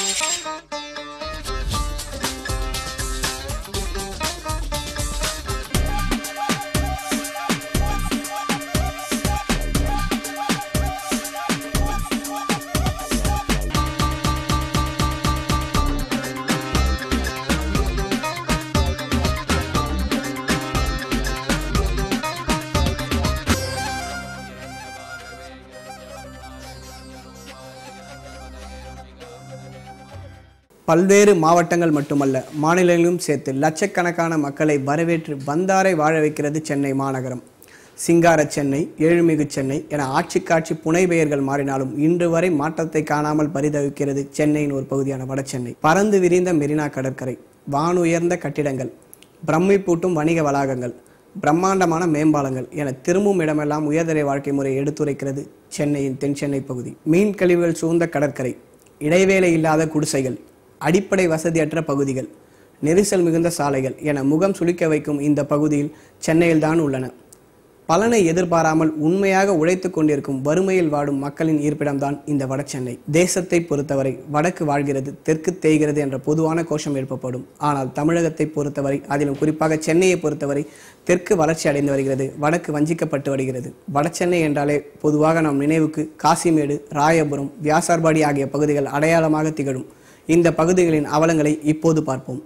பல்வேறு மாவட்டங்கள் மட்டுமல்ல மாநிலங்களிலும் சேர்த்து லட்சக்கணக்கான மக்களை வரவேற்று வந்தாரை வாழ வைக்கிறது சென்னை மாநகரம் சிங்கார சென்னை ஏழுமிகு சென்னை என ஆட்சி காட்சி புனை பெயர்கள் மாறினாலும் இன்று வரை மாற்றத்தை காணாமல் பரிதவிக்கிறது சென்னையின் ஒரு பகுதியான வடசென்னை பறந்து விரிந்த மெரினா கடற்கரை வானுயர்ந்த கட்டிடங்கள் பிரமிப்பூட்டும் வணிக வளாகங்கள் பிரம்மாண்டமான மேம்பாலங்கள் என திரும்பும் இடமெல்லாம் உயர்தர வாழ்க்கை முறையை எடுத்துரைக்கிறது சென்னையின் தென் சென்னை பகுதி மீன் கழிவுகள் சூழ்ந்த கடற்கரை இடைவேளை இல்லாத குடிசைகள் அடிப்படை வசதியற்ற பகுதிகள் நெரிசல் மிகுந்த சாலைகள் என முகம் சுளிக்க வைக்கும் இந்த பகுதியில் சென்னையில்தான் உள்ளன பலனை எதிர்பாராமல் உண்மையாக உழைத்துக் கொண்டிருக்கும் வறுமையில் வாடும் மக்களின் இருப்பிடம்தான் இந்த வடசென்னை தேசத்தை பொறுத்தவரை வடக்கு வாழ்கிறது தெற்கு தேய்கிறது என்ற பொதுவான கோஷம் எழுப்பப்படும் ஆனால் தமிழகத்தை பொறுத்தவரை அதிலும் குறிப்பாக சென்னையை பொறுத்தவரை தெற்கு வளர்ச்சி அடைந்து வருகிறது வடக்கு வஞ்சிக்கப்பட்டு வருகிறது வடசென்னை என்றாலே பொதுவாக நம் நினைவுக்கு காசிமேடு ராயபுரம் வியாசார்பாடி ஆகிய பகுதிகள் அடையாளமாக திகழும் இந்த பகுதிகளின் அவலங்களை இப்போது பார்ப்போம்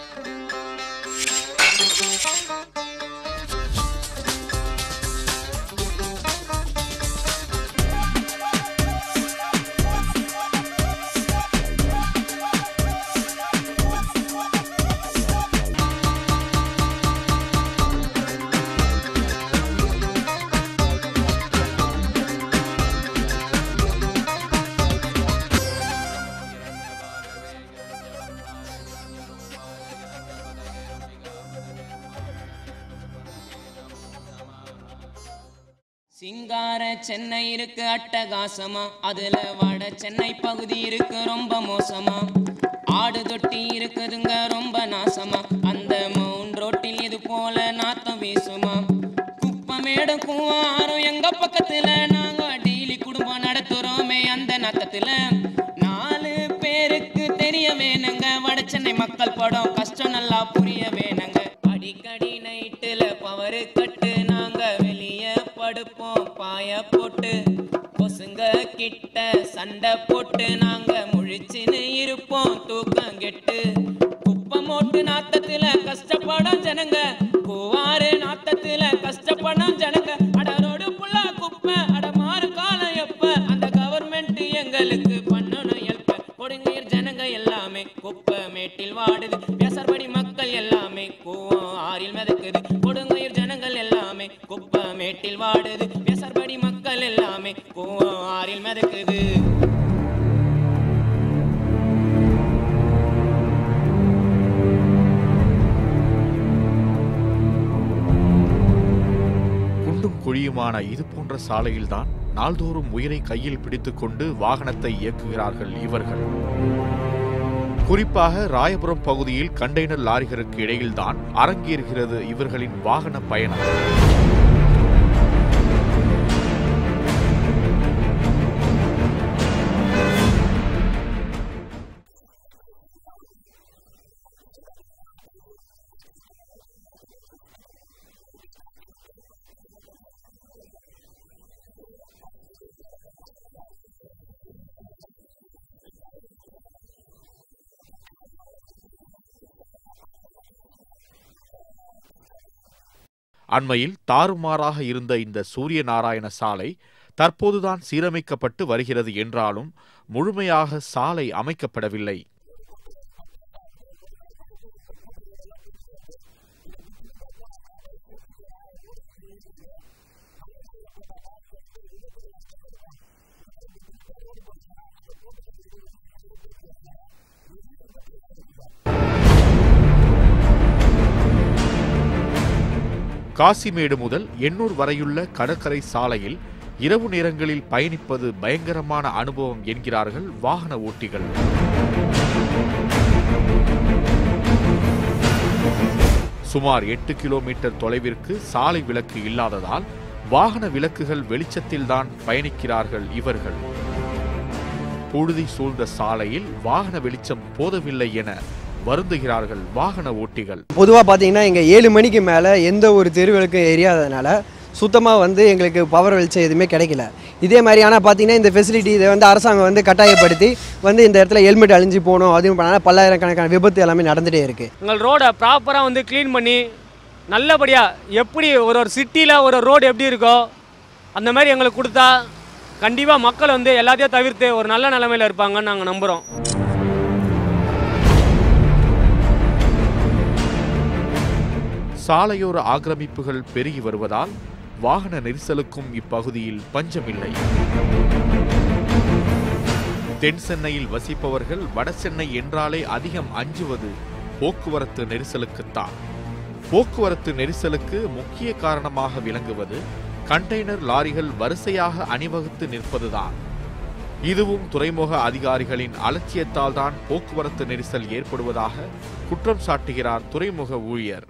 சிங்கார சென்னை இருக்கு அட்டகாசமா அதுல வட சென்னை பகுதி இருக்கு ரொம்ப மோசமா ஆடு தொட்டி இருக்குதுங்க ரொம்ப நாசமா அந்த மவுண்ட் ரோட்டில் இது போல நாத்தம் வீசுமா குப்பமேடும் கூவாரும் எங்க பக்கத்துல நாங்க டெய்லி குடும்பம் நடத்துறோமே அந்த நாத்தத்துல நாலு பேருக்கு தெரிய வேணுங்க வட சென்னை மக்கள் படம் கஷ்டம் நல்லா புரிய வேணுங்க அடிக்கடி நைட்டுல பவரு கட்டு நாங்க வெளியே படுப்போம் பாய போட்டு கொசுங்க கிட்ட சண்டை போட்டு நாங்க முழிச்சுன்னு இருப்போம் தூக்கம் கெட்டு குப்பம் மோட்டு நாத்தத்துல கஷ்டப்படும் ஜனங்க கூவாறு நாத்தத்துல கஷ்டப்படும் ஜனங்க அட ரோடு புல்லா குப்பை அட மாறு காலம் எப்ப அந்த கவர்மெண்ட் எங்களுக்கு பண்ணணும் ஹெல்ப் கொடுங்கீர் ஜனங்க எல்லாமே குப்பை மேட்டில் வாடுது பேசற்படி மக்கள் எல்லாமே கூவம் ஆறில் மிதக்குது கொடுங்கீர் ஜனங்கள் எல்லாமே குப்பை மேட்டில் வாடுது பேசற்படி மக்கள் எல்லாமே கூவம் ஆறில் மிதக்குது குண்டும் குழியுமான இது போன்ற சாலையில்தான் நாள்தோறும் உயிரை கையில் பிடித்துக்கொண்டு வாகனத்தை இயக்குகிறார்கள் இவர்கள் குறிப்பாக ராயபுரம் பகுதியில் கண்டெய்னர் லாரிகளுக்கு இடையில்தான் அரங்கேறுகிறது இவர்களின் வாகன பயணம் அண்மையில் தாறுமாறாக இருந்த இந்த சூரிய நாராயண சாலை தற்போதுதான் சீரமைக்கப்பட்டு வருகிறது என்றாலும் முழுமையாக சாலை அமைக்கப்படவில்லை காசிமேடு முதல் எண்ணூர் வரையுள்ள கடற்கரை சாலையில் இரவு நேரங்களில் பயணிப்பது பயங்கரமான அனுபவம் என்கிறார்கள் வாகன ஓட்டிகள் சுமார் எட்டு கிலோமீட்டர் தொலைவிற்கு சாலை விளக்கு இல்லாததால் வாகன விளக்குகள் வெளிச்சத்தில்தான் பயணிக்கிறார்கள் இவர்கள் புழுதி சூழ்ந்த சாலையில் வாகன வெளிச்சம் போதவில்லை என வருந்துகிறார்கள் வாகன ஓட்டிகள் பொதுவாக பார்த்தீங்கன்னா இங்கே ஏழு மணிக்கு மேலே எந்த ஒரு தெருவிளக்கு எரியாததுனால சுத்தமாக வந்து எங்களுக்கு பவர் வெளிச்சம் எதுவுமே கிடைக்கல இதே மாதிரி ஆனால் பார்த்தீங்கன்னா இந்த ஃபெசிலிட்டி இதை வந்து அரசாங்கம் வந்து கட்டாயப்படுத்தி வந்து இந்த இடத்துல ஹெல்மெட் அழிஞ்சு போகணும் அதுவும் பண்ணால் பல்லாயிரக்கணக்கான விபத்து எல்லாமே நடந்துகிட்டே இருக்குது எங்கள் ரோடை ப்ராப்பராக வந்து க்ளீன் பண்ணி நல்லபடியாக எப்படி ஒரு ஒரு சிட்டியில் ஒரு ரோடு எப்படி இருக்கோ அந்த மாதிரி எங்களுக்கு கொடுத்தா கண்டிப்பாக மக்கள் வந்து எல்லாத்தையும் தவிர்த்து ஒரு நல்ல நிலைமையில் இருப்பாங்கன்னு நாங்கள் நம்புகிறோம் சாலையோர ஆக்கிரமிப்புகள் பெருகி வருவதால் வாகன நெரிசலுக்கும் இப்பகுதியில் பஞ்சமில்லை தென் சென்னையில் வசிப்பவர்கள் வட சென்னை என்றாலே அதிகம் அஞ்சுவது போக்குவரத்து நெரிசலுக்குத்தான் போக்குவரத்து நெரிசலுக்கு முக்கிய காரணமாக விளங்குவது கண்டெய்னர் லாரிகள் வரிசையாக அணிவகுத்து நிற்பதுதான் இதுவும் துறைமுக அதிகாரிகளின் அலட்சியத்தால் தான் போக்குவரத்து நெரிசல் ஏற்படுவதாக குற்றம் சாட்டுகிறார் துறைமுக ஊழியர்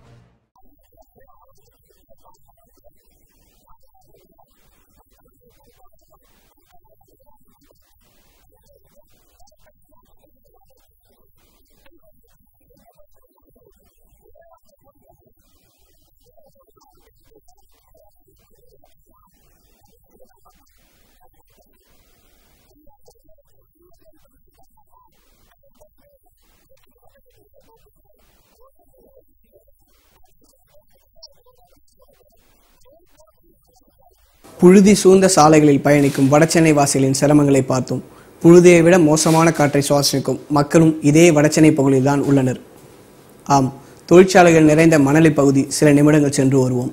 புழுதி சூழ்ந்த சாலைகளில் பயணிக்கும் வடசென்னை வாசிகளின் சிரமங்களை பார்த்தோம் புழுதியை விட மோசமான காற்றை சுவாசிக்கும் மக்களும் இதே வடசென்னை பகுதியில் தான் உள்ளனர் ஆம் தொழிற்சாலைகள் நிறைந்த மணலி பகுதி சில நிமிடங்கள் சென்று வருவோம்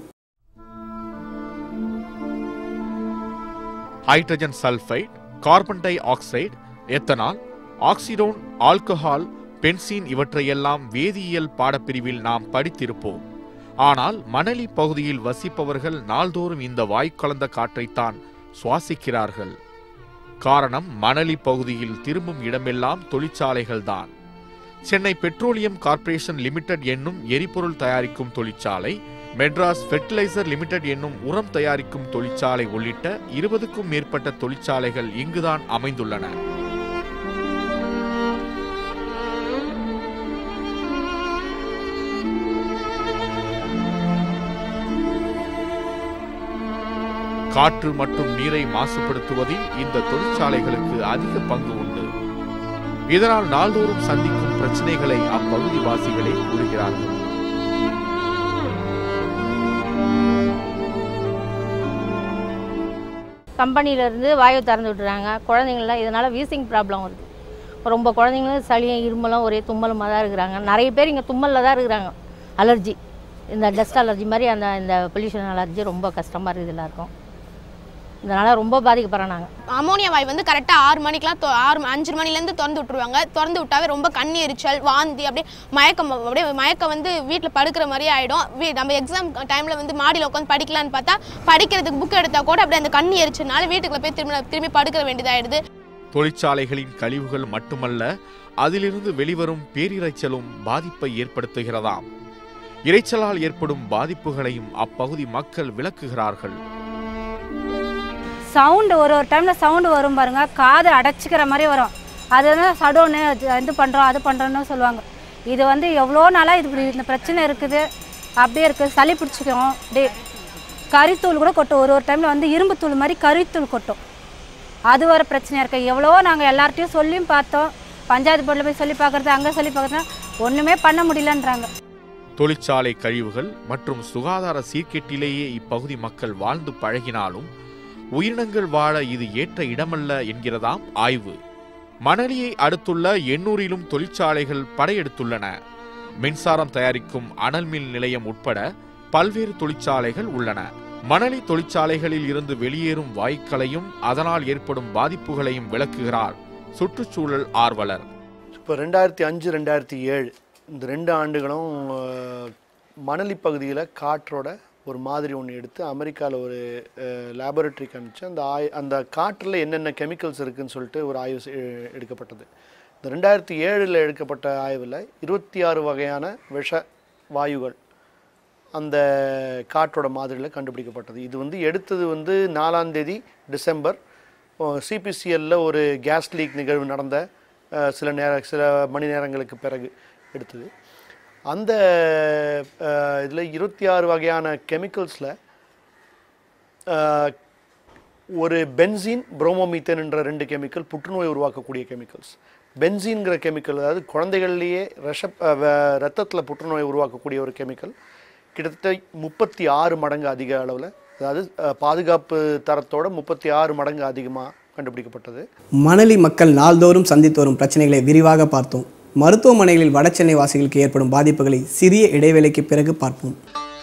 hydrogen sulphide carbon dioxide ethanol acetone alcohol benzene இவற்றையெல்லாம் வேதியியல் பாடப்பிரிவில் நாம் படித்திருப்போம் ஆனால் மணலி பகுதியில் வசிப்பவர்கள் நாள்தோறும் இந்த வாயு கலந்த காற்றைத்தான் சுவாசிக்கிறார்கள் காரணம் மணலி பகுதியில் திரும்பும் இடமெல்லாம் தொழிற்சாலைகள்தான் சென்னை பெட்ரோலியம் கார்ப்பரேஷன் லிமிடெட் என்னும் எரிபொருள் தயாரிக்கும் தொழிற்சாலை மெட்ராஸ் ஃபெர்டிலைசர் லிமிடெட் என்னும் உரம் தயாரிக்கும் தொழிற்சாலை உள்ளிட்ட இருபதுக்கும் மேற்பட்ட தொழிற்சாலைகள் இங்குதான் அமைந்துள்ளன காற்று மற்றும் நீரை மாசுபடுத்துவதில் இந்த தொழிற்சாலைகளுக்கு அதிக பங்கு உண்டு இதனால் நாள்தோறும் சந்திக்கும் பிரச்சனைகளை அப்பகுதி வாசிகளே கூறுகிறார்கள் கம்பெனியிலேருந்து வாயு திறந்து விட்டுறாங்க குழந்தைங்களாம் இதனால் வீசிங் ப்ராப்ளம் வருது ரொம்ப குழந்தைங்களும் சளியும் இருமலும் ஒரே தும்மலுமாக தான் இருக்கிறாங்க நிறைய பேர் இங்கே தும்மலில் தான் இருக்கிறாங்க அலர்ஜி இந்த டஸ்ட் அலர்ஜி மாதிரி அந்த இந்த பொல்யூஷன் அலர்ஜி ரொம்ப கஷ்டமாக இருக்குது எல்லாருக்கும் இதனால் ரொம்ப பாதிக்கப்படுறோம் நாங்கள் அமோனியா வாய் வந்து கரெக்டாக ஆறு மணிக்கெலாம் தொ- ஆறு அஞ்சு மணிலேருந்து திறந்து விட்டுருவாங்க திறந்து விட்டாவே ரொம்ப கண்ணி எரிச்சல் வாந்தி அப்படியே மயக்கம் அப்படியே மயக்கம் வந்து வீட்டில் படுக்கிற மாதிரி ஆகிடும் வீ நம்ம எக்ஸாம் டைமில் வந்து மாடியில் உட்காந்து படிக்கலான்னு பார்த்தா படிக்கிறதுக்கு புக் எடுத்தால் கூட அப்படியே அந்த கண்ணி எரிச்சனால வீட்டுக்குள்ள போய் திரும்பி திரும்பி படுக்கிற வேண்டியதாகிடுது தொழிற்சாலைகளின் கழிவுகள் மட்டுமல்ல அதிலிருந்து வெளிவரும் பேரிரைச்சலும் பாதிப்பை ஏற்படுத்துகிறதாம் இரைச்சலால் ஏற்படும் பாதிப்புகளையும் அப்பகுதி மக்கள் விளக்குகிறார்கள் சவுண்டு ஒரு ஒரு டைமில் சவுண்டு வரும் பாருங்க காது அடைச்சிக்கிற மாதிரி வரும் அது வந்து சடோன்னு இது பண்ணுறோம் அது பண்ணுறோன்னு சொல்லுவாங்க இது வந்து எவ்வளோ நாளாக இது இப்படி இந்த பிரச்சனை இருக்குது அப்படியே இருக்குது சளி பிடிச்சிக்கும் அப்படியே கறித்தூள் கூட கொட்டும் ஒரு ஒரு டைமில் வந்து இரும்பு தூள் மாதிரி கறித்தூள் கொட்டும் அது ஒரு பிரச்சனையாக இருக்குது எவ்வளோ நாங்கள் எல்லார்ட்டையும் சொல்லியும் பார்த்தோம் பஞ்சாயத்து போர்டில் போய் சொல்லி பார்க்குறது அங்கே சொல்லி பார்க்குறது ஒன்றுமே பண்ண முடியலன்றாங்க தொழிற்சாலை கழிவுகள் மற்றும் சுகாதார சீர்கேட்டிலேயே இப்பகுதி மக்கள் வாழ்ந்து பழகினாலும் உயிரினங்கள் வாழ இது ஏற்ற இடமல்ல என்கிறதாம் ஆய்வு மணலியை அடுத்துள்ள எண்ணூரிலும் தொழிற்சாலைகள் படையெடுத்துள்ளன மின்சாரம் தயாரிக்கும் அனல் மின் நிலையம் உட்பட பல்வேறு தொழிற்சாலைகள் உள்ளன மணலி தொழிற்சாலைகளில் இருந்து வெளியேறும் வாயுக்களையும் அதனால் ஏற்படும் பாதிப்புகளையும் விளக்குகிறார் சுற்றுச்சூழல் ஆர்வலர் இப்போ ரெண்டாயிரத்தி அஞ்சு ரெண்டாயிரத்தி ஏழு இந்த ரெண்டு ஆண்டுகளும் அஹ், மணலி பகுதியில் காற்றோட ஒரு மாதிரி ஒன்று எடுத்து அமெரிக்காவில் ஒரு லேபரட்டரிக்கு அனுப்பிச்சு அந்த ஆய் அந்த காற்றில் என்னென்ன கெமிக்கல்ஸ் இருக்குன்னு சொல்லிட்டு ஒரு ஆய்வு செ- எ- எடுக்கப்பட்டது இந்த ரெண்டாயிரத்தி ஏழில் எடுக்கப்பட்ட ஆய்வில் இருபத்தி ஆறு வகையான விஷ வாயுகள் அந்த காற்றோட மாதிரியில் கண்டுபிடிக்கப்பட்டது இது வந்து எடுத்தது வந்து நாலாம் தேதி டிசம்பர் சிபிசிஎல்ல ஒரு கேஸ் லீக் நிகழ்வு நடந்த அஹ், சில நேர சில மணி நேரங்களுக்கு பிறகு எடுத்தது அந்த இதில் இருபத்தி ஆறு வகையான கெமிக்கல்ஸில் ஒரு பென்சீன் புரோமோமீத்தேன் என்ற ரெண்டு கெமிக்கல் புற்றுநோய் உருவாக்கக்கூடிய கெமிக்கல்ஸ் பென்சீன்கிற கெமிக்கல் அதாவது குழந்தைகள்லேயே ரஷ ரத்தத்தில் புற்றுநோய் உருவாக்கக்கூடிய ஒரு கெமிக்கல் கிட்டத்தட்ட முப்பத்தி ஆறு மடங்கு அதிக அளவில் அதாவது அஹ், பாதுகாப்பு தரத்தோட முப்பத்தி ஆறு மடங்கு அதிகமாக கண்டுபிடிக்கப்பட்டது மணலி மக்கள் நாள்தோறும் சந்தித்து வரும் பிரச்சனைகளை விரிவாக பார்த்தோம் மருத்துவமனைகளில் வடசென்னை வாசிகளுக்கு ஏற்படும் பாதிப்புகளை சிறிய இடைவேளைக்கு பிறகு பார்ப்போம்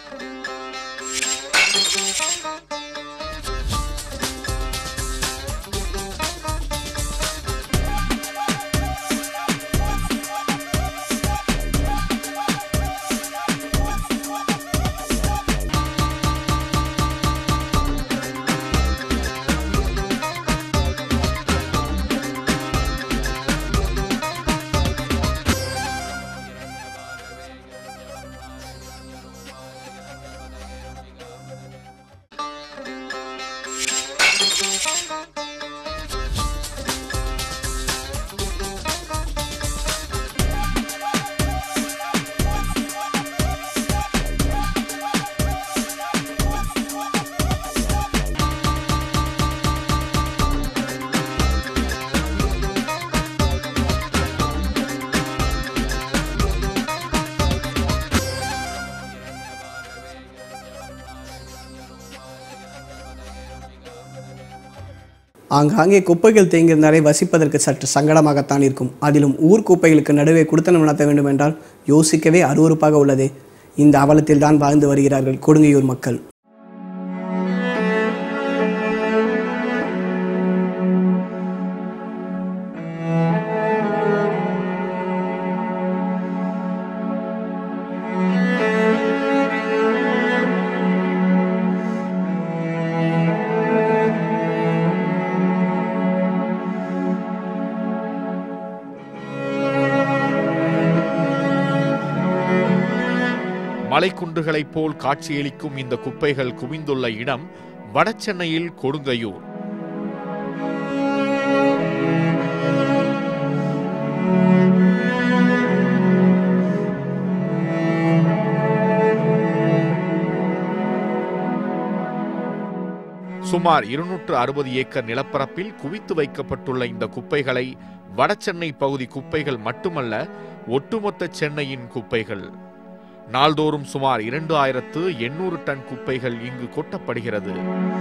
ஆங்காங்கே குப்பைகள் தேங்கியிருந்தாலே வசிப்பதற்கு சற்று சங்கடமாகத்தான் இருக்கும் அதிலும் ஊர் குப்பைகளுக்கு நடுவே குடுத்தனம் நடத்த வேண்டும் என்றால் யோசிக்கவே அருவருப்பாக உள்ளதே இந்த அவலத்தில் தான் வாழ்ந்து வருகிறார்கள் கொடுங்கையூர் மக்கள் மலைக்குன்றுகளைப் போல் காட்சியளிக்கும் இந்த குப்பைகள் குவிந்துள்ள இடம் வடசென்னையில் கொடுங்கையூர் சுமார் இருநூற்று அறுபது ஏக்கர் நிலப்பரப்பில் குவித்து வைக்கப்பட்டுள்ள இந்த குப்பைகளை வடசென்னை பகுதி குப்பைகள் மட்டுமல்ல ஒட்டுமொத்த சென்னையின் குப்பைகள் நாள்தோறும் சுமார் இரண்டு ஆயிரத்து எண்ணூறு டன் குப்பைகள் இங்கு கொட்டப்படுகிறது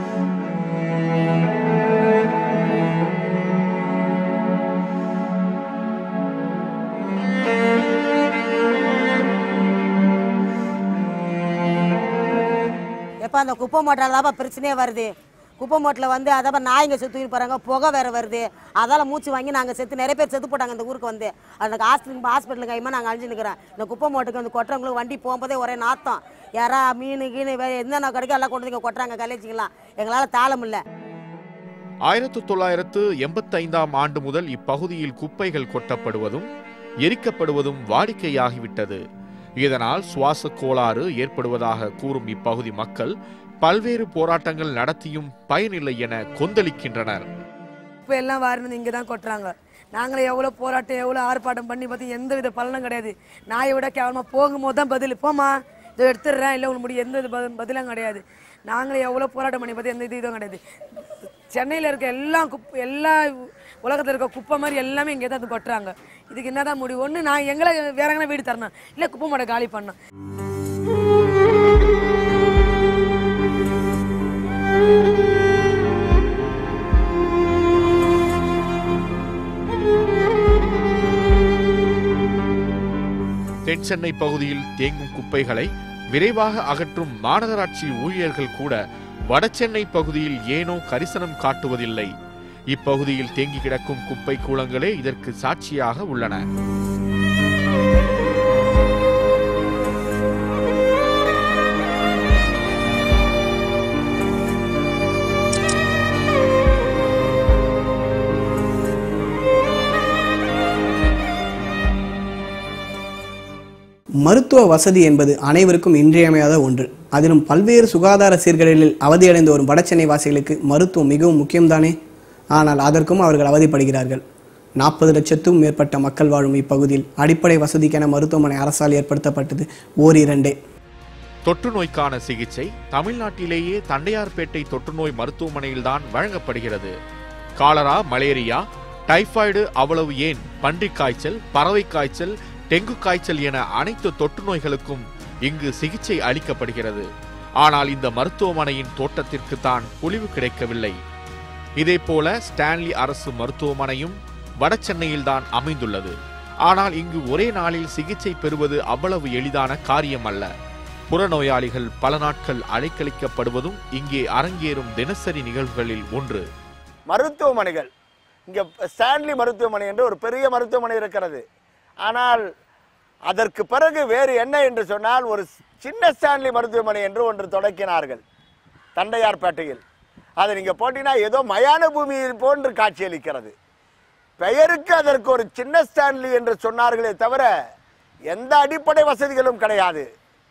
எப்போ அந்த குப்பை மூட்டையில் தான் பிரச்சனையே வருது குப்பை மூட்டில் வந்து அதான் நாய்ங்க செத்து போகிறாங்க புகை வேறு வருது அதால் மூச்சு வாங்கி நாங்கள் செத்து நிறைய பேர் செத்து போட்டாங்க இந்த ஊருக்கு வந்து அந்த ஹாஸ்பிட்டல் ஹாஸ்பிட்டல் கைமா நாங்கள் அழிஞ்சு நிற்கிறோம் இந்த குப்பை மூட்டைக்கு வந்து கொட்டுறவங்களுக்கு வண்டி போகும்போதே ஒரே நாத்தம் யாரா மீன் கீனு வே- என்னென்ன கிடைக்கும் எல்லாம் கொண்டு வந்து இங்கே கொட்டுறாங்க கலேஜிங்கெல்லாம் எங்களால் தாள முடியல ஆயிரத்து தொள்ளாயிரத்து எண்பத்தைந்தாம் ஆண்டு முதல் இப்பகுதியில் குப்பைகள் கொட்டப்படுவதும் எரிக்கப்படுவதும் வாடிக்கையாகிவிட்டது இதனால் சுவாச கோளாறு ஏற்படுவதாக கூறும் இப்பகுதி மக்கள் பல்வேறு போராட்டங்கள் நடத்தியும் பயனில்லை என கொந்தளிக்கின்றனர் இப்போ எல்லாம் வாரினது இங்கே தான் கொட்டுறாங்க நாங்களே எவ்வளோ போராட்டம் எவ்வளோ ஆர்ப்பாட்டம் பண்ணி பார்த்து எந்த வித பலனும் கிடையாது நாயை விட கேவலமாக போகும்போது தான் பதில் போமா இதை எடுத்துடுறேன் இல்லை உங்களுக்கு முடியும் எந்த இது பதில் பதிலும் கிடையாது நாங்களே எவ்வளோ போராட்டம் பண்ணி பார்த்து எந்த இது இதுவும் கிடையாது சென்னையில் இருக்க எல்லா குப் எல்லா உலகத்தில் இருக்க குப்பை மாதிரி எல்லாமே இங்கே தான் வந்து கொட்டுறாங்க இதுக்கு என்ன தான் முடிவு ஒன்று நான் எங்களை வேற எங்கன்னா வீடு தரணும் இல்லை குப்பை மூட்டை காலி பண்ணணும் தென் சென்னை பகுதியில் தேங்கும் குப்பைகளை விரைவாக அகற்றும் மாநகராட்சி ஊழியர்கள் கூட வடசென்னை பகுதியில் ஏனோ கரிசனம் காட்டுவதில்லை இப்பகுதியில் தேங்கி கிடக்கும் குப்பை கூளங்களே இதற்கு சாட்சியாக உள்ளன மருத்துவ வசதி என்பது அனைவருக்கும் இன்றியமையாத ஒன்று அதிலும் பல்வேறு சுகாதார சீர்கேடுகளில் அவதியடைந்து வரும் வடசென்னை வாசிகளுக்கு மருத்துவம் மிகவும் முக்கியம்தானே ஆனால் அதற்கும் அவர்கள் அவதிப்படுகிறார்கள் நாற்பது லட்சத்துக்கும் மேற்பட்ட மக்கள் வாழும் இப்பகுதியில் அடிப்படை வசதிக்கென மருத்துவமனை அரசால் ஏற்படுத்தப்பட்டது ஓரிரண்டே தொற்று நோய்க்கான சிகிச்சை தமிழ்நாட்டிலேயே தண்டையார்பேட்டை தொற்றுநோய் மருத்துவமனையில்தான் வழங்கப்படுகிறது காலரா மலேரியா டைபாய்டு அவ்வளவு ஏன் பன்றிக் காய்ச்சல் பறவை காய்ச்சல் டெங்கு காய்ச்சல் என அனைத்து தொற்று நோய்களுக்கும் இங்கு சிகிச்சை அளிக்கப்படுகிறது ஆனால் இந்த மருத்துவமனையின் தோட்டத்திற்கு தான் பொலிவு கிடைக்கவில்லை இதேபோல ஸ்டான்லி அரசு மருத்துவமனையும் வடசென்னையில்தான் அமைந்துள்ளது ஆனால் இங்கு ஒரே நாளில் சிகிச்சை பெறுவது அவ்வளவு எளிதான காரியம் அல்ல புறநோயாளிகள் பல நாட்கள் அலைக்கழிக்கப்படுவதும் இங்கே அரங்கேறும் தினசரி நிகழ்வுகளில் ஒன்று மருத்துவமனைகள் இங்கே ஸ்டான்லி மருத்துவமனை என்று ஒரு பெரிய மருத்துவமனை இருக்கிறது ஆனால் அதற்கு பிறகு வேறு என்ன என்று சொன்னால் ஒரு சின்ன ஸ்டான்லி மருத்துவமனை என்று ஒன்று தொடக்கினார்கள் தண்டையார்பேட்டையில் அதை நீங்கள் போட்டீங்கன்னா ஏதோ மயான பூமி போன்று காட்சியளிக்கிறது பெயருக்கு அதற்கு ஒரு சின்ன ஸ்டான்லி என்று சொன்னார்களே தவிர எந்த அடிப்படை வசதிகளும் கிடையாது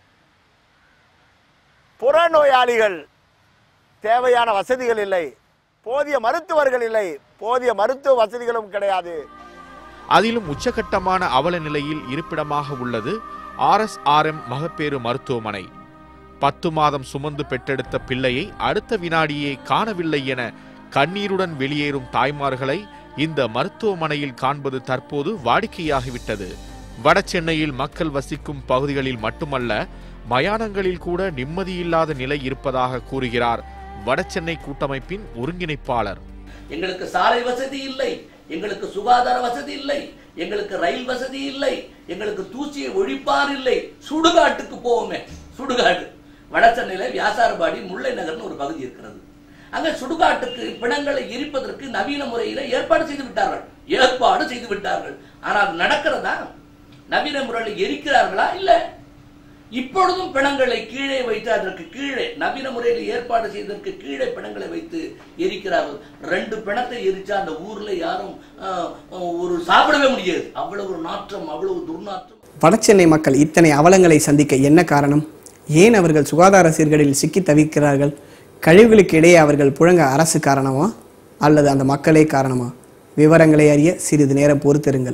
புறநோயாளிகள் தேவையான வசதிகள் இல்லை போதிய மருத்துவர்கள் இல்லை போதிய மருத்துவ வசதிகளும் கிடையாது அதிலும் உச்சகட்டமான அவல நிலையில் இருப்பிடமாக உள்ளது ஆர்எஸ்ஆர்எம் மகப்பேறு மருத்துவமனை பத்து மாதம் சுமந்து பெற்றெடுத்த பிள்ளையை அடுத்த வினாடியே காணவில்லை என கண்ணீருடன் வெளியேறும் தாய்மார்களை இந்த மருத்துவமனையில் காண்பது தற்போது வாடிக்கையாகிவிட்டது வடசென்னையில் மக்கள் வசிக்கும் பகுதிகளில் மட்டுமல்ல மயானங்களில் கூட நிம்மதியில்லாத நிலை இருப்பதாக கூறுகிறார் வடசென்னை கூட்டமைப்பின் ஒருங்கிணைப்பாளர் எங்களுக்கு சாலை வசதி இல்லை எங்களுக்கு சுகாதார வசதி இல்லை எங்களுக்கு ரயில் வசதி இல்லை எங்களுக்கு தூசியை ஒழிப்பார் இல்லை சுடுகாட்டுக்கு போவோமே சுடுகாடு வடசென்னையில வியாசாரபாடி முல்லை நகர்னு ஒரு பகுதி இருக்கிறது அங்க சுடுகாட்டுக்கு பிணங்களை எரிப்பதற்கு நவீன முறையில ஏற்பாடு செய்து விட்டார்கள் ஏற்பாடு செய்து விட்டார்கள் ஆனால் அது நடக்கிறதா நவீன முறையில் எரிக்கிறார்களா இல்ல இப்பொழுதும் பிணங்களை கீழே வைத்து அதற்கு கீழே நவீன முறையில் ஏற்பாடு செய்ததற்கு கீழே பிணங்களை வைத்து எரிக்கிறார்கள் ரெண்டு பிணத்தை எரிச்சா அந்த ஊர்ல யாரும் ஆஹ், ஒரு சாப்பிடவே முடியாது அவ்வளவு ஒரு நாற்றம் அவ்வளவு துர்நாற்றம் வடசென்னை மக்கள் இத்தனை அவலங்களை சந்திக்க என்ன காரணம் ஏன் அவர்கள் சுகாதார சீர்கேடில் சிக்கி தவிக்கிறார்கள் கழிவுகளுக்கு இடையே அவர்கள் புழங்க அரசு காரணமா அல்லது அந்த மக்களே காரணமா விவரங்களை அறிய சிறிது நேரம் பொறுத்திருங்கள்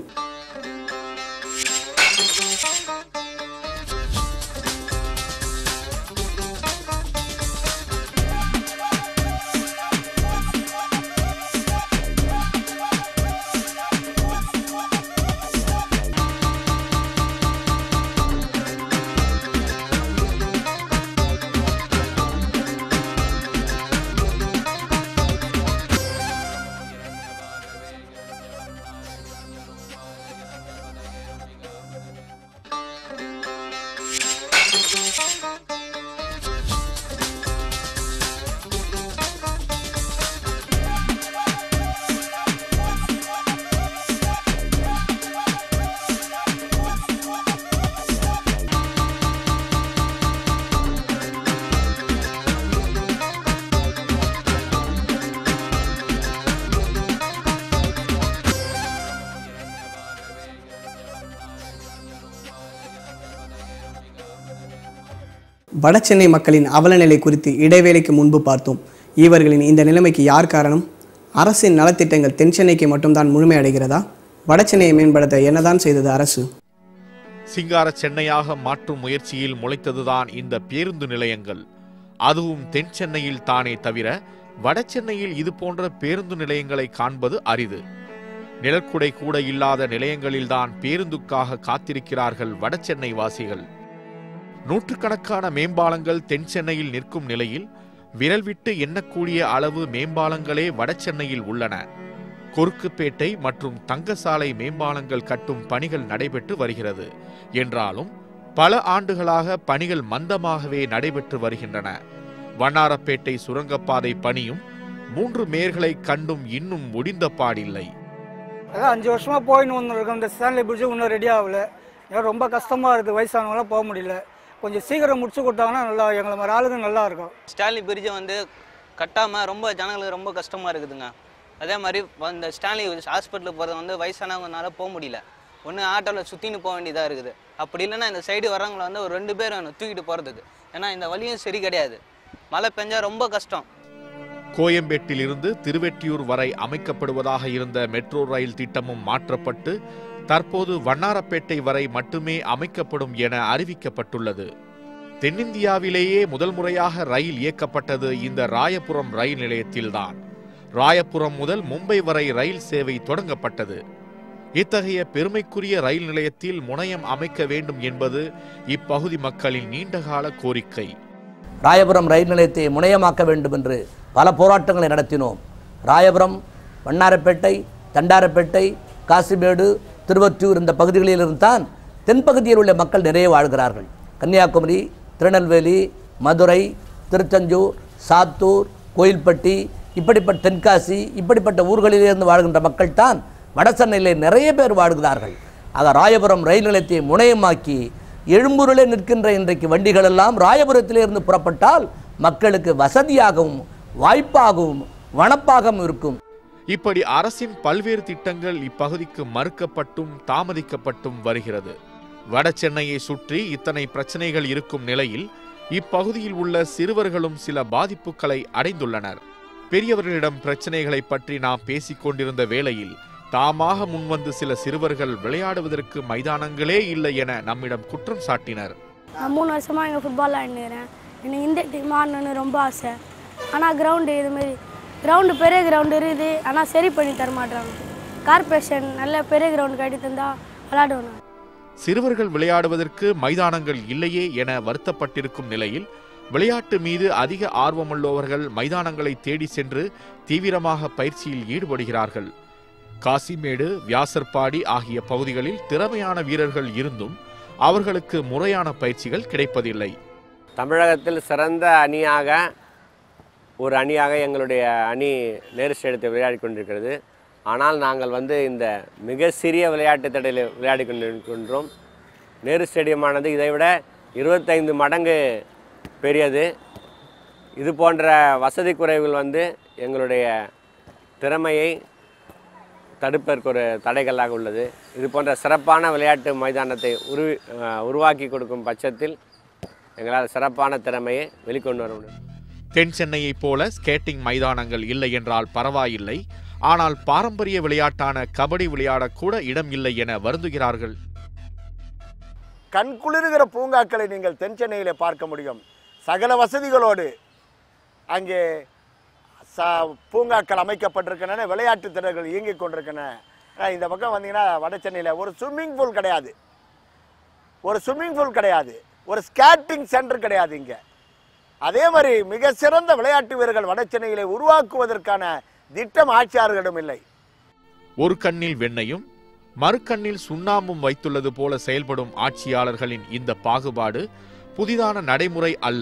வடசென்னை மக்களின் அவலநிலை குறித்து இடைவேளைக்கு முன்பு பார்த்தோம் இவர்களின் இந்த நிலைமைக்கு யார் காரணம் அரசின் நலத்திட்டங்கள் தென் சென்னைக்கு மட்டும்தான் முழுமையடைகிறதா வடசென்னையை மேம்படுத்த என்னதான் செய்தது அரசு சிங்கார சென்னையாக மாற்றும் முயற்சியில் முளைத்ததுதான் இந்த பேருந்து நிலையங்கள் அதுவும் தென் சென்னையில் தானே தவிர வட சென்னையில் இது போன்ற பேருந்து நிலையங்களை காண்பது அரிது நிழற்குடை கூட இல்லாத நிலையங்களில்தான் பேருந்துக்காக காத்திருக்கிறார்கள் வட சென்னை வாசிகள் நூற்றுக்கணக்கான மேம்பாலங்கள் தென் சென்னையில் நிற்கும் நிலையில் விரல் விட்டு எண்ணக்கூடிய அளவு மேம்பாலங்களே வட சென்னையில் உள்ளன கொருக்குப்பேட்டை மற்றும் தங்கசாலை மேம்பாலங்கள் கட்டும் பணிகள் நடைபெற்று வருகிறது என்றாலும் பல ஆண்டுகளாக பணிகள் மந்தமாகவே நடைபெற்று வருகின்றன வண்ணாரப்பேட்டை சுரங்கப்பாதை பணியும் மூன்று மேர்களை கண்டும் இன்னும் முடிந்த பாடில்லை அதான் அஞ்சு வருஷமா போயின்னு ஒன்று இருக்கோம் இந்த ஸ்டான்லி பிரிட்ஜு இன்னும் ரெடி ஆகல ஏன் ரொம்ப கஷ்டமா இருக்குது வயசானவங்களாம் போக முடியல கொஞ்சம் சீக்கிரம் முடிச்சு கொடுத்தாங்கன்னா நல்லா எங்களை மாதிரி ஆளுங்க நல்லா இருக்கும் ஸ்டான்லி பிரிட்ஜை வந்து கட்டாமல் ரொம்ப ஜனங்களுக்கு ரொம்ப கஷ்டமாக இருக்குதுங்க அதே மாதிரி இந்த ஸ்டான்லி ஹாஸ்பிட்டலுக்கு போகிறது வந்து வயசானவங்கனால போக முடியல ஒன்று ஆட்டோவில் சுற்றின்னு போக வேண்டியதாக இருக்குது அப்படி இல்லைன்னா இந்த சைடு வரவங்கள வந்து ஒரு ரெண்டு பேர் வேணும் தூக்கிட்டு போகிறதுக்கு ஏன்னா இந்த வழியும் சரி கிடையாது மழை பெஞ்சா ரொம்ப கஷ்டம் கோயம்பேட்டிலிருந்து திருவெட்டியூர் வரை அமைக்கப்படுவதாக இருந்த மெட்ரோ ரயில் திட்டமும் மாற்றப்பட்டு தற்போது வண்ணாரப்பேட்டை வரை மட்டுமே அமைக்கப்படும் என அறிவிக்கப்பட்டுள்ளது தென்னிந்தியாவிலேயே முதல் முறையாக ரயில் இயக்கப்பட்டது இந்த ராயபுரம் ரயில் நிலையத்தில்தான் ராயபுரம் முதல் மும்பை வரை ரயில் சேவை தொடங்கப்பட்டது இத்தகைய பெருமைக்குரிய ரயில் நிலையத்தில் முனையம் அமைக்க வேண்டும் என்பது இப்பகுதி மக்களின் நீண்டகால கோரிக்கை ராயபுரம் ரயில் நிலையத்தை முனையமாக்க வேண்டும் என்று பல போராட்டங்களை நடத்தினோம் ராயபுரம் வண்ணாரப்பேட்டை தண்டாரப்பேட்டை காசிமேடு திருவொற்றியூர் இந்த பகுதிகளிலிருந்து தான் தென்பகுதியில் உள்ள மக்கள் நிறைய வாழ்கிறார்கள் கன்னியாகுமரி திருநெல்வேலி மதுரை திருச்செந்தூர் சாத்தூர் கோயில்பட்டி இப்படிப்பட்ட தென்காசி இப்படிப்பட்ட ஊர்களிலிருந்து வாழ்கின்ற மக்கள் தான் வடசென்னையிலே நிறைய பேர் வாழ்கிறார்கள் ஆக ராயபுரம் ரயில் நிலையத்தை முனையமாக்கி எழும்பூரிலே நிற்கின்ற இன்றைக்கு வண்டிகள் எல்லாம் ராயபுரத்திலிருந்து புறப்பட்டால் மக்களுக்கு வசதியாகவும் வாய்ப்பாகவும் வனப்பாகவும் இருக்கும் இப்படி அரசின் பல்வேறு திட்டங்கள் இப்பகுதிக்கு மறுக்கப்பட்டும் தாமதிக்கப்பட்டும் வருகிறது வட சென்னையை சுற்றி இத்தனை பிரச்சனைகள் இருக்கும் நிலையில் இப்பகுதியில் உள்ள சிறுவர்களும் சில பாதிப்புகளை அடைந்துள்ளனர் பெரியவர்களிடம் பிரச்சனைகளை பற்றி நாம் பேசிக் கொண்டிருந்த வேளையில் தாமாக முன்வந்து சில சிறுவர்கள் விளையாடுவதற்கு மைதானங்களே இல்லை என நம்மிடம் குற்றம் சாட்டினர் நான் மூணு வருஷமாக இங்கே ஃபுட்பால் விளையாண்டுக்கிறேன் எனக்கு இந்திய டீம் ஆடணுன்னு ரொம்ப ஆசை ஆனால் கிரவுண்டு இதுமாரி கிரவுண்டு பெரிய கிரவுண்டு இருக்குது ஆனால் சரி பண்ணி தர மாட்டாங்க கார்பரேஷன் நல்ல பெரிய கிரவுண்டு கட்டி தந்தா விளையாடுவேன் நான். சிறுவர்கள் விளையாடுவதற்கு மைதானங்கள் இல்லையே என வருத்தப்பட்டிருக்கும் நிலையில் விளையாட்டு மீது அதிக ஆர்வமுள்ளவர்கள் மைதானங்களை தேடி சென்று தீவிரமாக பயிற்சியில் ஈடுபடுகிறார்கள் காசிமேடு வியாசர்பாடி ஆகிய பகுதிகளில் திறமையான வீரர்கள் இருந்தும் அவர்களுக்கு முறையான பயிற்சிகள் கிடைப்பதில்லை தமிழகத்தில் சிறந்த அணியாக ஒரு அணியாக எங்களுடைய அணி நேரு ஸ்டேடியத்தை விளையாடி கொண்டிருக்கிறது ஆனால் நாங்கள் வந்து இந்த மிக சிறிய விளையாட்டு தடையில் விளையாடி கொண்டிருக்கின்றோம் நேரு ஸ்டேடியமானது இதைவிட இருபத்தைந்து மடங்கு பெரியது இது போன்ற வசதி குறைவுகள் வந்து எங்களுடைய திறமையை தடுப்பதற்கு ஒரு தடைகளாக உள்ளது இது போன்ற சிறப்பான விளையாட்டு மைதானத்தை உருவி அஹ், உருவாக்கி கொடுக்கும் பட்சத்தில் எங்களால் சிறப்பான திறமையை வெளிக்கொண்டு வர முடியும் தென் சென்னையைப் போல ஸ்கேட்டிங் மைதானங்கள் இல்லை என்றால் பரவாயில்லை ஆனால் பாரம்பரிய விளையாட்டான கபடி விளையாடக்கூட இடம் இல்லை என வருந்துகிறார்கள் கண் குளிர்கிற பூங்காக்களை நீங்கள் தென் சென்னையிலே பார்க்க முடியும் சகல வசதிகளோடு அங்கே ச பூங்காக்கள் அமைக்கப்பட்டிருக்கின்றன விளையாட்டு திடல்கள் இயங்கிக் கொண்டிருக்கின்றன ஆனா, இந்த பக்கம் வந்தீங்கன்னா வட சென்னையில் ஒரு ஸ்விம்மிங் பூல் கிடையாது ஒரு ஸ்விம்மிங் பூல் கிடையாது ஒரு ஸ்கேட்டிங் சென்டர் கிடையாது இங்கே அதே மாதிரி மிக சிறந்த விளையாட்டு வீரர்கள் வட சென்னையிலே உருவாக்குவதற்கான திட்டம் ஆட்சியாளர்களிடம் இல்லை ஒரு கண்ணில் வெண்ணையும் மறுகண்ணில் சுண்ணாம்பும் வைத்துள்ளது போல செயல்படும் ஆட்சியாளர்களின் இந்த பாகுபாடு புதிதான நடைமுறை அல்ல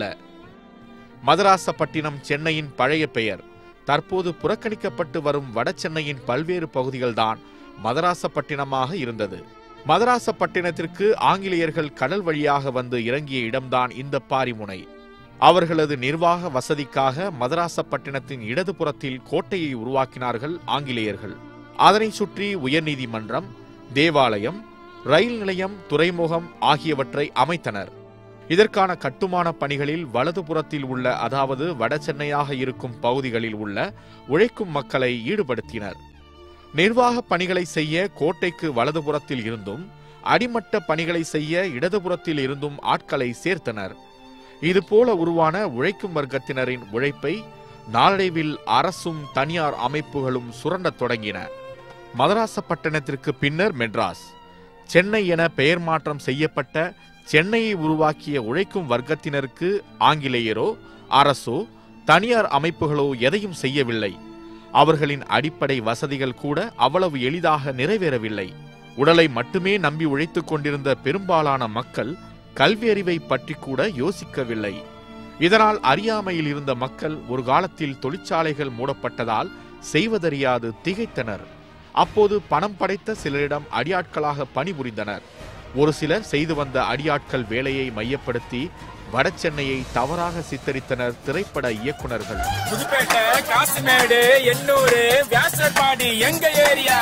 மதராசப்பட்டினம் சென்னையின் பழைய பெயர் தற்போது புறக்கணிக்கப்பட்டு வரும் வட சென்னையின் பல்வேறு பகுதிகள்தான் மதராசப்பட்டினமாக இருந்தது மதராசப்பட்டினத்திற்கு ஆங்கிலேயர்கள் கடல் வழியாக வந்து இறங்கிய இடம்தான் இந்த பாரிமுனை அவர்களது நிர்வாக வசதிக்காக மதராசப்பட்டினத்தின் இடதுபுறத்தில் கோட்டையை உருவாக்கினார்கள் ஆங்கிலேயர்கள் அதனை சுற்றி உயர்நீதிமன்றம் தேவாலயம் ரயில் நிலையம் துறைமுகம் ஆகியவற்றை அமைத்தனர் இதற்கான கட்டுமான பணிகளில் வலதுபுறத்தில் உள்ள அதாவது வட சென்னையாக இருக்கும் பகுதிகளில் உள்ள உழைக்கும் மக்களை ஈடுபடுத்தினர் நிர்வாக பணிகளை செய்ய கோட்டைக்கு வலதுபுறத்தில் இருந்தும் அடிமட்ட பணிகளை செய்ய இடதுபுறத்தில் இருந்தும் ஆட்களை சேர்த்தனர் இதுபோல உருவான உழைக்கும் வர்க்கத்தினரின் உழைப்பை நாளடைவில் அரசும் தனியார் அமைப்புகளும் சுரண்டத் தொடங்கின மதராசப்பட்டினத்திற்கு பின்னர் மெட்ராஸ் சென்னை என பெயர் மாற்றம் செய்யப்பட்ட சென்னையை உருவாக்கிய உழைக்கும் வர்க்கத்தினருக்கு ஆங்கிலேயரோ அரசோ தனியார் அமைப்புகளோ எதையும் செய்யவில்லை அவர்களின் அடிப்படை வசதிகள் கூட அவ்வளவு எளிதாக நிறைவேறவில்லை உடலை மட்டுமே நம்பி உழைத்துக் கொண்டிருந்த பெரும்பாலான மக்கள் கல்வி அறிவை பற்றி கூட யோசிக்கவில்லை இதனால் அறியாமையில் இருந்த மக்கள் ஒரு காலத்தில் தொழிற்சாலைகள் மூடப்பட்டதால் செய்வதறியாது திகைத்தனர் அப்போது பணம் படைத்த சிலரிடம் அடியாட்களாக பணிபுரிந்தனர் ஒரு சிலர் செய்து வந்த அடியாட்கள் வேலையை மையப்படுத்தி வட சென்னையை தவறாக சித்தரித்தனர் திரைப்பட இயக்குனர்கள் புதுப்பேட்டை காசிமேடு எண்ணூரு வியாசர்பாடி எங்க area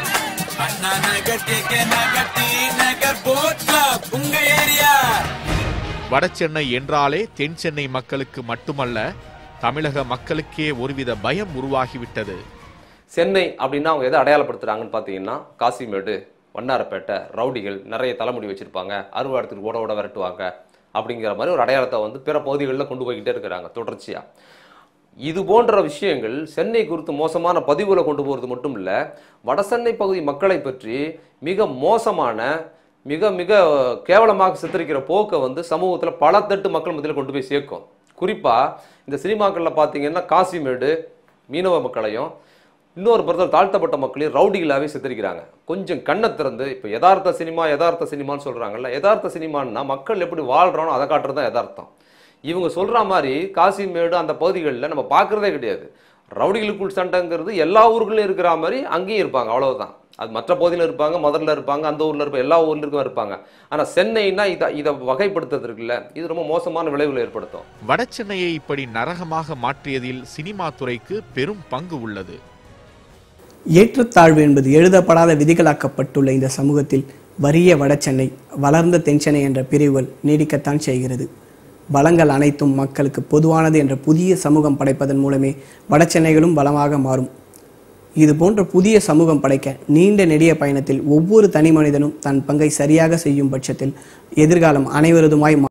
Anna Nagar K Nagar T Nagar boat club உங்க ஏரியா வட சென்னை என்றாலே தென் சென்னை மக்களுக்கு மட்டுமல்ல தமிழக மக்களுக்கே ஒருவித பயம் உருவாகிவிட்டது சென்னை அப்படின்னா அவங்க எதை அடையாளப்படுத்துறாங்கன்னு பார்த்தீங்கன்னா காசிமேடு வண்ணாரப்பேட்டை ரவுடிகள் நிறைய தலைமுடி வச்சிருப்பாங்க அறுவாடத்துக்கு ஓட ஓட விரட்டுவாங்க அப்படிங்கிற மாதிரி ஒரு அடையாளத்தை வந்து பிற பகுதிகளில் கொண்டு போய்கிட்டே இருக்கிறாங்க தொடர்ச்சியா இது போன்ற விஷயங்கள் சென்னை குறித்து மோசமான பதிவுகளை கொண்டு போகிறது மட்டும் இல்லை வடசென்னை பகுதி மக்களை பற்றி மிக மோசமான மிக மிக கேவலமாக சித்தரிக்கிற போக்கை வந்து சமூகத்தில் பல தட்டு மக்கள் மத்தியில் கொண்டு போய் சேர்க்கும் குறிப்பாக இந்த சினிமாக்களில் பார்த்தீங்கன்னா காசிமேடு மீனவ மக்களையும் இன்னொரு புறத்தில் தாழ்த்தப்பட்ட மக்களையும் ரவுடிகளாகவே சித்தரிக்கிறாங்க கொஞ்சம் கண்ணை திறந்து இப்போ யதார்த்த சினிமா யதார்த்த சினிமான்னு சொல்கிறாங்கல்ல யதார்த்த சினிமான்னா மக்கள் எப்படி வாழ்கிறானோ அதை காட்டுறது தான் யதார்த்தம் இவங்க சொல்கிற மாதிரி காசிமேடு அந்த பகுதிகளில் நம்ம பார்க்குறதே கிடையாது ரவுடிகளுக்குள் சண்டைங்கிறது எல்லா ஊர்களையும் இருக்கிற மாதிரி அங்கேயும் இருப்பாங்க அவ்வளவுதான் அது மற்ற பகுதியில் இருப்பாங்க மதுரில் இருப்பாங்க அந்த ஊரில் இருப்பாங்க எல்லா ஊர்லேயும் இருப்பாங்க ஆனால் சென்னைனா இதை இதை வகைப்படுத்துறது இருக்குல்ல இது ரொம்ப மோசமான விளைவுகளை ஏற்படுத்தும் வடசென்னையை இப்படி நரகமாக மாற்றியதில் சினிமா துறைக்கு பெரும் பங்கு உள்ளது ஏற்றத்தாழ்வு என்பது எழுதப்படாத விதிகளாக்கப்பட்டுள்ள இந்த சமூகத்தில் வறிய வடசென்னை வளர்ந்த தென்சென்னை என்ற பிரிவுகள் நீடிக்கத்தான் செய்கிறது வளங்கள் அனைத்தும் மக்களுக்கு பொதுவானது என்ற புதிய சமூகம் படைப்பதன் மூலமே வடசென்னைகளும் பலமாக மாறும் இது போன்ற புதிய சமூகம் படைக்க நீண்ட நெடிய பயணத்தில் ஒவ்வொரு தனி மனிதனும் தன் பங்கை சரியாக செய்யும் பட்சத்தில் எதிர்காலம் அனைவரதுமாய் மா-